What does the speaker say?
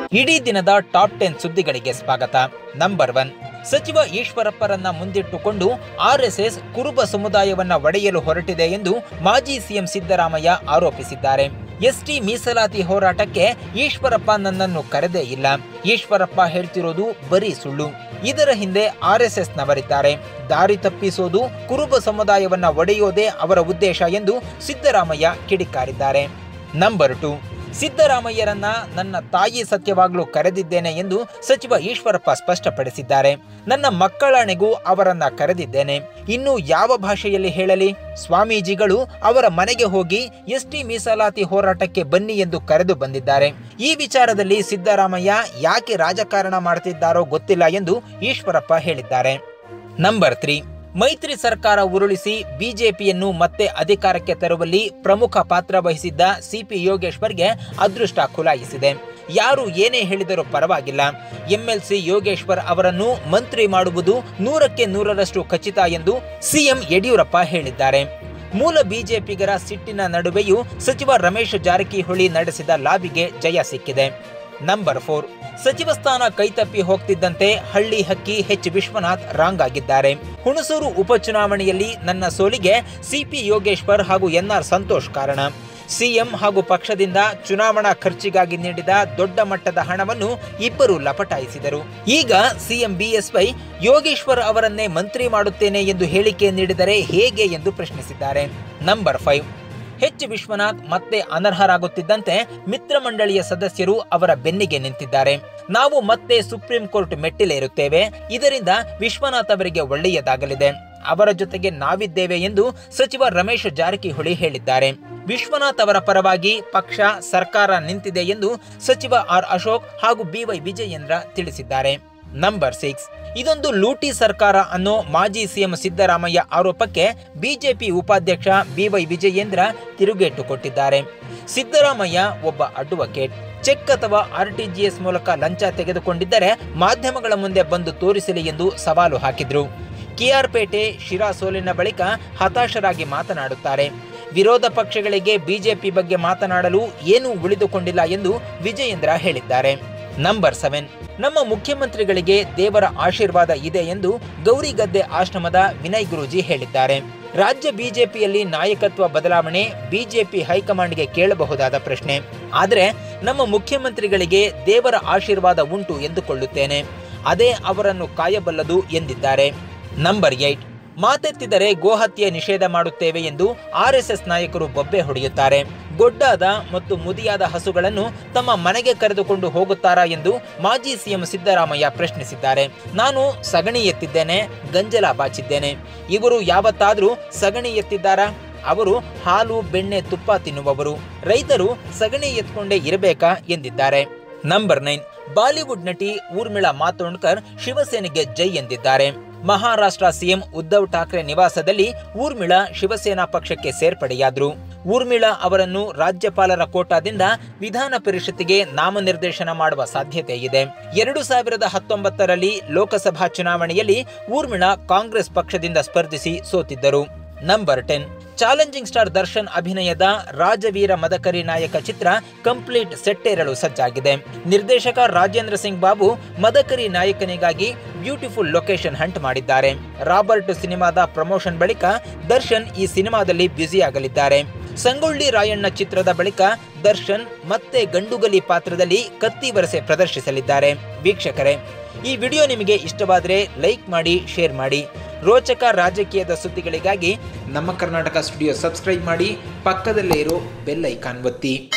ಇಡೀ ದಿನದ top ten ಸುದ್ದಿಗಳಿಗೆ ಸ್ವಾಗತ ನಂಬರ್ ಒನ್ ಸಚಿವ ಈಶ್ವರಪ್ಪರನ್ನ ಮುಂದಿಟ್ಟುಕೊಂಡು ಆರ್ಎಸ್ಎಸ್ ಕುರುಬ ಸಮುದಾಯವನ್ನ ಒಡೆಯಲು ಹೊರಟಿದೆ ಎಂದು ಮಾಜಿ ಸಿಎಂ ಸಿದ್ದರಾಮಯ್ಯ ಆರೋಪಿಸಿದ್ದಾರೆ ಎಸ್ಟಿ ಮೀಸಲಾತಿ ಹೋರಾಟಕ್ಕೆ ಈಶ್ವರಪ್ಪ ನನ್ನನ್ನು ಕರೆದೇ ಇಲ್ಲ ಈಶ್ವರಪ್ಪ ಹೇಳ್ತಿರೋದು ಬರೀ ಸುಳ್ಳು ಇದರ ಹಿಂದೆ ಆರ್ಎಸ್ಎಸ್ ನವರಿದ್ದಾರೆ ದಾರಿ ತಪ್ಪಿಸೋದು ಕುರುಬ ಸಮುದಾಯವನ್ನ ಒಡೆಯೋದೇ ಅವರ ಉದ್ದೇಶ ಎಂದು ಸಿದ್ದರಾಮಯ್ಯ ಕಿಡಿಕಾರಿದ್ದಾರೆ ನಂಬರ್ ಟು ಸಿದ್ದರಾಮಯ್ಯರನ್ನ ನನ್ನ ತಾಯಿ ಸತ್ಯವಾಗ್ಲೂ ಕರೆದಿದ್ದೇನೆ ಎಂದು ಸಚಿವ ಈಶ್ವರಪ್ಪ ಸ್ಪಷ್ಟಪಡಿಸಿದ್ದಾರೆ ನನ್ನ ಮಕ್ಕಳಣೆಗೂ ಅವರನ್ನ ಕರೆದಿದ್ದೇನೆ ಇನ್ನು ಯಾವ ಭಾಷೆಯಲ್ಲಿ ಹೇಳಲಿ ಸ್ವಾಮೀಜಿಗಳು ಅವರ ಮನೆಗೆ ಹೋಗಿ ಎಸ್ಟಿ ಮೀಸಲಾತಿ ಹೋರಾಟಕ್ಕೆ ಬನ್ನಿ ಎಂದು ಕರೆದು ಬಂದಿದ್ದಾರೆ ಈ ವಿಚಾರದಲ್ಲಿ ಸಿದ್ದರಾಮಯ್ಯ ಯಾಕೆ ರಾಜಕಾರಣ ಮಾಡ್ತಿದ್ದಾರೋ ಗೊತ್ತಿಲ್ಲ ಎಂದು ಈಶ್ವರಪ್ಪ ಹೇಳಿದ್ದಾರೆ ನಂಬರ್ ತ್ರೀ ಮೈತ್ರಿ ಸರ್ಕಾರ ಉರುಳಿಸಿ ಬಿಜೆಪಿಯನ್ನು ಮತ್ತೆ ಅಧಿಕಾರಕ್ಕೆ ತರುವಲ್ಲಿ ಪ್ರಮುಖ ಪಾತ್ರ ವಹಿಸಿದ್ದ ಸಿಪಿ ಯೋಗೇಶ್ವರ್ಗೆ ಅದೃಷ್ಟ ಖುಲಾಯಿಸಿದೆ ಯಾರು ಏನೇ ಹೇಳಿದರೂ ಪರವಾಗಿಲ್ಲ ಎಂಎಲ್ಸಿ ಯೋಗೇಶ್ವರ್ ಅವರನ್ನು ಮಂತ್ರಿ ಮಾಡುವುದು ನೂರಕ್ಕೆ ನೂರರಷ್ಟು ಖಚಿತ ಎಂದು ಸಿಎಂ ಯಡಿಯೂರಪ್ಪ ಹೇಳಿದ್ದಾರೆ ಮೂಲ ಬಿಜೆಪಿಗರ ಸಿಟ್ಟಿನ ನಡುವೆಯೂ ಸಚಿವ ರಮೇಶ್ ಜಾರಕಿಹೊಳಿ ನಡೆಸಿದ ಲಾಬಿಗೆ ಜಯ ಸಿಕ್ಕಿದೆ ನಂಬರ್ ಫೋರ್ ಸಚಿವ ಸ್ಥಾನ ಕೈತಪ್ಪಿ ಹೋಗ್ತಿದ್ದಂತೆ ಹಳ್ಳಿ ಹಕ್ಕಿ ಎಚ್ ವಿಶ್ವನಾಥ್ ರಾಂಗ್ ಆಗಿದ್ದಾರೆ ಹುಣಸೂರು ಉಪಚುನಾವಣೆಯಲ್ಲಿ ನನ್ನ ಸೋಲಿಗೆ ಸಿಪಿ ಯೋಗೇಶ್ವರ್ ಹಾಗೂ ಎನ್ಆರ್ ಸಂತೋಷ್ ಕಾರಣ ಸಿಎಂ ಹಾಗೂ ಪಕ್ಷದಿಂದ ಚುನಾವಣಾ ಖರ್ಚಿಗಾಗಿ ನೀಡಿದ ದೊಡ್ಡ ಮಟ್ಟದ ಹಣವನ್ನು ಇಬ್ಬರು ಲಪಟಾಯಿಸಿದರು ಈಗ ಸಿಎಂ ಬಿಎಸ್ವೈ ಯೋಗೇಶ್ವರ್ ಅವರನ್ನೇ ಮಂತ್ರಿ ಮಾಡುತ್ತೇನೆ ಎಂದು ಹೇಳಿಕೆ ನೀಡಿದರೆ ಹೇಗೆ ಎಂದು ಪ್ರಶ್ನಿಸಿದ್ದಾರೆ ನಂಬರ್ ಫೈವ್ ಎಚ್ ವಿಶ್ವನಾಥ್ ಮತ್ತೆ ಅನರ್ಹರಾಗುತ್ತಿದ್ದಂತೆ ಮಿತ್ರ ಮಂಡಳಿಯ ಸದಸ್ಯರು ಅವರ ಬೆನ್ನಿಗೆ ನಿಂತಿದ್ದಾರೆ ನಾವು ಮತ್ತೆ ಸುಪ್ರೀಂ ಕೋರ್ಟ್ ಮೆಟ್ಟಿಲೇರುತ್ತೇವೆ ಇದರಿಂದ ವಿಶ್ವನಾಥ್ ಅವರಿಗೆ ಒಳ್ಳೆಯದಾಗಲಿದೆ ಅವರ ಜೊತೆಗೆ ನಾವಿದ್ದೇವೆ ಎಂದು ಸಚಿವ ರಮೇಶ್ ಜಾರಕಿಹೊಳಿ ಹೇಳಿದ್ದಾರೆ ವಿಶ್ವನಾಥ್ ಅವರ ಪರವಾಗಿ ಪಕ್ಷ ಸರ್ಕಾರ ನಿಂತಿದೆ ಎಂದು ಸಚಿವ ಆರ್ ಅಶೋಕ್ ಹಾಗೂ ಬಿವೈ ವಿಜಯೇಂದ್ರ ತಿಳಿಸಿದ್ದಾರೆ ನಂಬರ್ ಸಿಕ್ಸ್ ಇದೊಂದು ಲೂಟಿ ಸರ್ಕಾರ ಅನ್ನೋ ಮಾಜಿ ಸಿಎಂ ಸಿದ್ದರಾಮಯ್ಯ ಆರೋಪಕ್ಕೆ ಬಿಜೆಪಿ ಉಪಾಧ್ಯಕ್ಷ ಬಿವೈ ವಿಜಯೇಂದ್ರ ತಿರುಗೇಟು ಕೊಟ್ಟಿದ್ದಾರೆ ಸಿದ್ದರಾಮಯ್ಯ ಒಬ್ಬ ಅಡ್ವೊಕೇಟ್ ಚೆಕ್ ಅಥವಾ ಆರ್ಟಿಜಿಎಸ್ ಮೂಲಕ ಲಂಚ ತೆಗೆದುಕೊಂಡಿದ್ದರೆ ಮಾಧ್ಯಮಗಳ ಮುಂದೆ ಬಂದು ತೋರಿಸಲಿ ಎಂದು ಸವಾಲು ಹಾಕಿದ್ರು ಕೆಆರ್ಪೇಟೆ ಶಿರಾ ಸೋಲಿನ ಬಳಿಕ ಹತಾಶರಾಗಿ ಮಾತನಾಡುತ್ತಾರೆ ವಿರೋಧ ಪಕ್ಷಗಳಿಗೆ ಬಿಜೆಪಿ ಬಗ್ಗೆ ಮಾತನಾಡಲು ಏನೂ ಉಳಿದುಕೊಂಡಿಲ್ಲ ಎಂದು ವಿಜಯೇಂದ್ರ ಹೇಳಿದ್ದಾರೆ ನಂಬರ್ ಸೆವೆನ್ ನಮ್ಮ ಮುಖ್ಯಮಂತ್ರಿಗಳಿಗೆ ದೇವರ ಆಶೀರ್ವಾದ ಇದೆ ಎಂದು ಗೌರಿಗದ್ದೆ ಆಶ್ರಮದ ವಿನಯ್ ಗುರೂಜಿ ಹೇಳಿದ್ದಾರೆ ರಾಜ್ಯ ಬಿಜೆಪಿಯಲ್ಲಿ ನಾಯಕತ್ವ ಬದಲಾವಣೆ ಬಿಜೆಪಿ ಹೈಕಮಾಂಡ್ಗೆ ಕೇಳಬಹುದಾದ ಪ್ರಶ್ನೆ ಆದರೆ ನಮ್ಮ ಮುಖ್ಯಮಂತ್ರಿಗಳಿಗೆ ದೇವರ ಆಶೀರ್ವಾದ ಉಂಟು ಎಂದುಕೊಳ್ಳುತ್ತೇನೆ ಅದೇ ಅವರನ್ನು ಕಾಯಬಲ್ಲದು ಎಂದಿದ್ದಾರೆ ನಂಬರ್ ಏಟ್ ಮಾತೆತ್ತಿದರೆ ಗೋಹತ್ಯೆ ನಿಷೇಧ ಮಾಡುತ್ತೇವೆ ಎಂದು ಆರ್ಎಸ್ಎಸ್ ನಾಯಕರು ಬೊಬ್ಬೆ ಹೊಡೆಯುತ್ತಾರೆ ಗೊಡ್ಡಾದ ಮತ್ತು ಮುದಿಯಾದ ಹಸುಗಳನ್ನು ತಮ್ಮ ಮನೆಗೆ ಕರೆದುಕೊಂಡು ಹೋಗುತ್ತಾರಾ ಎಂದು ಮಾಜಿ ಸಿಎಂ ಸಿದ್ದರಾಮಯ್ಯ ಪ್ರಶ್ನಿಸಿದ್ದಾರೆ ನಾನು ಸಗಣಿ ಎತ್ತಿದ್ದೇನೆ ಗಂಜಲ ಬಾಚಿದ್ದೇನೆ ಇವರು ಯಾವತ್ತಾದರೂ ಸಗಣಿ ಎತ್ತಿದ್ದಾರಾ ಅವರು ಹಾಲು ಬೆಣ್ಣೆ ತುಪ್ಪ ತಿನ್ನುವವರು ರೈತರು ಸಗಣಿ ಎತ್ಕೊಂಡೇ ಇರಬೇಕಾ ಎಂದಿದ್ದಾರೆ ನಂಬರ್ ನೈನ್ ಬಾಲಿವುಡ್ ನಟಿ ಊರ್ಮಿಳಾ ಮಾತೋಂಡ್ಕರ್ ಶಿವಸೇನೆಗೆ ಜೈ ಎಂದಿದ್ದಾರೆ ಮಹಾರಾಷ್ಟ್ರ ಸಿಎಂ ಉದ್ಧವ್ ಠಾಕ್ರೆ ನಿವಾಸದಲ್ಲಿ ಊರ್ಮಿಳಾ ಶಿವಸೇನಾ ಪಕ್ಷಕ್ಕೆ ಸೇರ್ಪಡೆಯಾದರು ಊರ್ಮಿಳಾ ಅವರನ್ನು ರಾಜ್ಯಪಾಲರ ಕೋಟಾದಿಂದ ವಿಧಾನ ಪರಿಷತ್ತಿಗೆ ನಾಮನಿರ್ದೇಶನ ಮಾಡುವ ಸಾಧ್ಯತೆ ಇದೆ ಎರಡು ಸಾವಿರದ ಹತ್ತೊಂಬತ್ತರಲ್ಲಿ ಲೋಕಸಭಾ ಚುನಾವಣೆಯಲ್ಲಿ ಊರ್ಮಿಳಾ ಕಾಂಗ್ರೆಸ್ ಪಕ್ಷದಿಂದ ಸ್ಪರ್ಧಿಸಿ ಸೋತಿದ್ದರು number ten challenging star Darshan ಅಭಿನಯದ ರಾಜವೀರ ಮದಕರಿ ನಾಯಕ ಚಿತ್ರ ಕಂಪ್ಲೀಟ್ ಸೆಟ್ಟೇರಲು ಸಜ್ಜಾಗಿದೆ ನಿರ್ದೇಶಕ ರಾಜೇಂದ್ರ ಸಿಂಗ್ ಬಾಬು ಮದಕರಿ ನಾಯಕನಿಗಾಗಿ ಬ್ಯೂಟಿಫುಲ್ ಲೊಕೇಶನ್ ಹಂಟ್ ಮಾಡಿದ್ದಾರೆ ರಾಬರ್ಟ್ ಸಿನಿಮಾದ ಪ್ರಮೋಷನ್ ಬಳಿಕ ದರ್ಶನ್ ಈ ಸಿನಿಮಾದಲ್ಲಿ ಬ್ಯುಸಿಯಾಗಲಿದ್ದಾರೆ ಸಂಗೊಳ್ಳಿ ರಾಯಣ್ಣ ಚಿತ್ರದ ಬಳಿಕ ದರ್ಶನ್ ಮತ್ತೆ ಗಂಡುಗಲಿ ಪಾತ್ರದಲ್ಲಿ ಕತ್ತಿ ವರಸೆ ಪ್ರದರ್ಶಿಸಲಿದ್ದಾರೆ ವೀಕ್ಷಕರೇ ಈ ವಿಡಿಯೋ ನಿಮಗೆ ಇಷ್ಟವಾದರೆ ಲೈಕ್ ಮಾಡಿ ಶೇರ್ ಮಾಡಿ ರೋಚಕ ರಾಜಕೀಯದ ಸುದ್ದಿಗಳಿಗಾಗಿ ನಮ್ಮ ಕರ್ನಾಟಕ ಸ್ಟುಡಿಯೋ ಸಬ್ಸ್ಕ್ರೈಬ್ ಮಾಡಿ ಪಕ್ಕದಲ್ಲೇ ಇರೋ ಬೆಲ್ ಐಕಾನ್ ಒತ್ತಿ